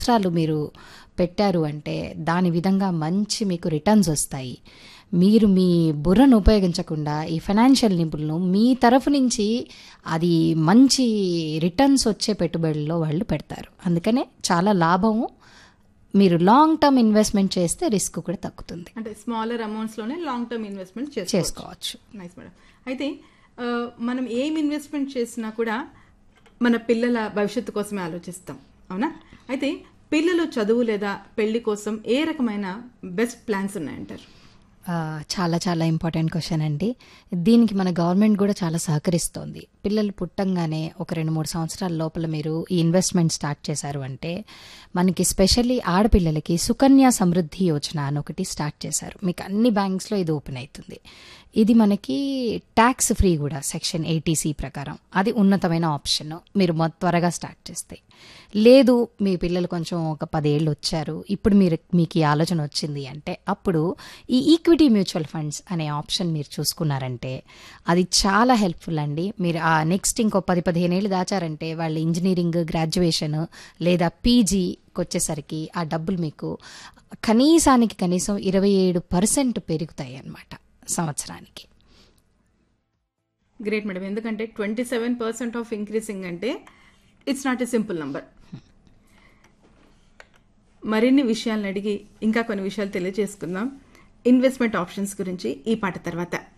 సంవత్సరాలు మీరు పెట్టారు అంటే దాని విధంగా మంచి మీకు రిటర్న్స్ వస్తాయి మీరు మీ బుర్రను ఉపయోగించకుండా ఈ ఫైనాన్షియల్ నిపుణులు మీ తరఫు నుంచి అది మంచి రిటర్న్స్ వచ్చే పెట్టుబడుల్లో వాళ్ళు పెడతారు అందుకనే చాలా లాభము మీరు లాంగ్ టర్మ్ ఇన్వెస్ట్మెంట్ చేస్తే రిస్క్ కూడా తగ్గుతుంది అంటే స్మాలర్ అమౌంట్స్ లోనే లాంగ్ టర్మ్ ఇన్వెస్ట్మెంట్ చేసుకోవచ్చు చేసుకోవచ్చు నైస్ మేడం అయితే ఆ, మనం ఏం ఇన్వెస్ట్మెంట్ చేసినా కూడా మన పిల్లల భవిష్యత్తు కోసమే ఆలోచిస్తాం అవునా అయితే పిల్లలు చదువు లేదా పెళ్లి కోసం ఏ రకమైన బెస్ట్ ప్లాన్స్ ఉన్నాయంటారు ఆ, చాలా చాలా ఇంపార్టెంట్ క్వశ్చన్ అండి దీనికి మన గవర్నమెంట్ కూడా చాలా సహకరిస్తోంది పిల్లలు పుట్టంగానే ఒక రెండు మూడు సంవత్సరాల లోపల మీరు ఈ ఇన్వెస్ట్మెంట్ స్టార్ట్ చేశారు అంటే మనకి స్పెషల్లీ ఆడపిల్లలకి సుకన్య సమృద్ధి యోజన అని ఒకటి స్టార్ట్ చేశారు మీకు అన్ని బ్యాంక్స్లో ఇది ఓపెన్ అవుతుంది ఇది మనకి ట్యాక్స్ ఫ్రీ కూడా సెక్షన్ ఎయిటీసీ ప్రకారం అది ఉన్నతమైన ఆప్షన్ మీరు మొ త్వరగా స్టార్ట్ చేస్తే లేదు మీ పిల్లలు కొంచెం ఒక పదేళ్ళు వచ్చారు ఇప్పుడు మీరు మీకు ఈ ఆలోచన వచ్చింది అంటే అప్పుడు ఈ ఈక్విటీ మ్యూచువల్ ఫండ్స్ అనే ఆప్షన్ మీరు చూసుకున్నారంటే అది చాలా హెల్ప్ఫుల్ అండి మీరు ఆ నెక్స్ట్ ఇంకో పది పదిహేను ఏళ్ళు దాచారంటే వాళ్ళు ఇంజనీరింగ్ గ్రాడ్యుయేషన్ లేదా పీజీకి వచ్చేసరికి ఆ డబ్బులు మీకు కనీసానికి కనీసం ఇరవై ఏడు పర్సెంట్ పెరుగుతాయి అన్నమాట సంవత్సరానికి గ్రేట్ మేడం ఎందుకంటే twenty seven percent of increasing అంటే it's not a simple number మరిన్ని విషయాలను అడిగి ఇంకా కొన్ని విషయాలు తెలియజేసుకుందాం ఇన్వెస్ట్మెంట్ ఆప్షన్స్ గురించి ఈ పాట తర్వాత